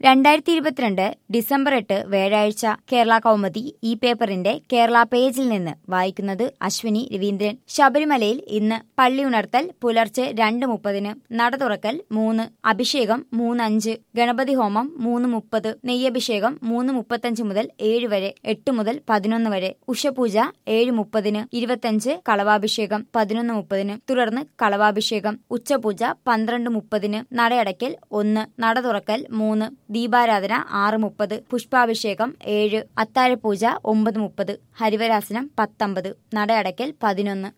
രണ്ടായിരത്തി ഇരുപത്തിരണ്ട് ഡിസംബർ എട്ട് വ്യാഴാഴ്ച കേരള കൗമുദി ഈ പേപ്പറിന്റെ കേരള പേജിൽ നിന്ന് വായിക്കുന്നത് അശ്വിനി രവീന്ദ്രൻ ശബരിമലയിൽ ഇന്ന് പള്ളി ഉണർത്തൽ പുലർച്ചെ രണ്ട് മുപ്പതിന് നട തുറക്കൽ മൂന്ന് അഭിഷേകം മൂന്നഞ്ച് ഗണപതി ഹോമം മൂന്ന് മുപ്പത് നെയ്യഭിഷേകം മൂന്ന് മുപ്പത്തഞ്ച് മുതൽ ഏഴ് വരെ എട്ട് മുതൽ പതിനൊന്ന് വരെ ഉഷപൂജ ഏഴ് മുപ്പതിന് ഇരുപത്തഞ്ച് കളവാഭിഷേകം പതിനൊന്ന് മുപ്പതിന് തുടർന്ന് കളവാഭിഷേകം ഉച്ചപൂജ പന്ത്രണ്ട് മുപ്പതിന് നടയടയ്ക്കൽ ഒന്ന് നട തുറക്കൽ മൂന്ന് ദീപാരാധന ആറ് മുപ്പത് പുഷ്പാഭിഷേകം ഏഴ് അത്താഴപൂജ ഒമ്പത് മുപ്പത് ഹരിവരാസനം പത്തമ്പത് നടയടയ്ക്കൽ പതിനൊന്ന്